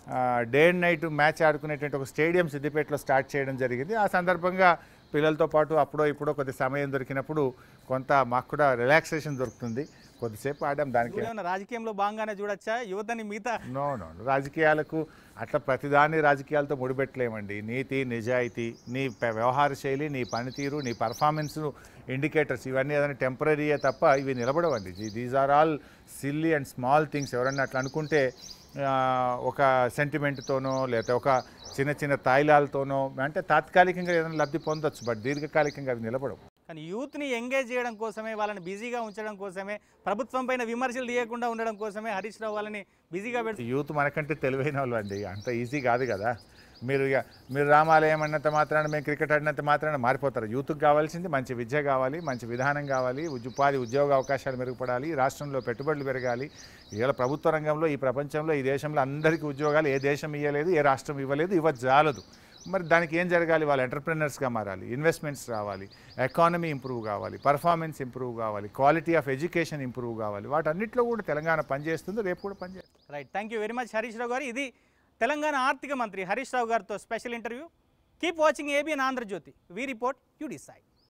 డే అండ్ నైట్ మ్యాచ్ ఆడుకునేటువంటి ఒక స్టేడియం సిద్దిపేటలో స్టార్ట్ చేయడం జరిగింది ఆ సందర్భంగా పిల్లలతో పాటు అప్పుడో ఇప్పుడో కొద్ది సమయం దొరికినప్పుడు కొంత మాకు కూడా రిలాక్సేషన్ దొరుకుతుంది కొద్దిసేపు ఆడాం దానికి ఏమైనా రాజకీయంలో భాగంగానే చూడొచ్చా యువతని మిగతా నో నో నో. రాజకీయాలకు అట్లా ప్రతిదాన్ని రాజకీయాలతో ముడిపెట్టలేమండి నీతి నిజాయితీ నీ ప- వ్యవహార శైలి నీ పనితీరు నీ పర్ఫార్మెన్స్ ఇండికేటర్స్ ఇవన్నీ ఏదైనా టెంపరీయే తప్ప ఇవి నిలబడవండి these are all silly and small things ఎవరన్నా అట్లా అనుకుంటే ఆ, ఒక సెంటిమెంట్తోనో లేకపోతే ఒక చిన్న చిన్న తాయిలాలతోనో అంటే తాత్కాలికంగా ఏదైనా లబ్ధి పొందొచ్చు బట్ దీర్ఘకాలికంగా అవి నిలబడవు కానీ యూత్ని ఎంగేజ్ చేయడం కోసమే వాళ్ళని బిజీగా ఉంచడం కోసమే ప్రభుత్వం పైన విమర్శలు తీయకుండా ఉండడం కోసమే హరీష్ రావు వాళ్ళని బిజీగా పెడుతూ యూత్ మనకంటే తెలివైన వాళ్ళు అండి అంత ఈజీ కాదు కదా మీరు ఇక మీరు రామాలయం అన్నంత మాత్రాన మేము క్రికెట్ ఆడినంత మాత్రాన మారిపోతారు యూత్కి కావాల్సింది మంచి విద్య కావాలి మంచి విధానం కావాలి ఉద్య- ఉపాధి ఉద్యోగ అవకాశాలు మెరుగుపడాలి రాష్ట్రంలో పెట్టుబడులు పెరగాలి ఇవాళ ప్రభుత్వ రంగంలో ఈ ప్రపంచంలో ఈ దేశంలో అందరికీ ఉద్యోగాలు ఏ దేశం ఇవ్వలేదు ఏ రాష్ట్రం ఇవ్వలేదు ఇవ్వజాలదు మరి దానికి ఏం జరగాలి వాళ్ళు ఎంటర్ప్రినర్స్గా మారాలి ఇన్వెస్ట్మెంట్స్ రావాలి ఎకానమీ ఇంప్రూవ్ కావాలి పర్ఫార్మెన్స్ ఇంప్రూవ్ కావాలి క్వాలిటీ ఆఫ్ ఎడ్యుకేషన్ ఇంప్రూవ్ కావాలి వాటన్నిటిలో కూడా తెలంగాణ పనిచేస్తుంది రేపు కూడా పనిచేస్తుంది right thank you very much Harish Rao garu ఇది తెలంగాణ ఆర్థిక మంత్రి హరీష్ రావు గారితో special interview keep watching ABN Andhra Jyothy we report you decide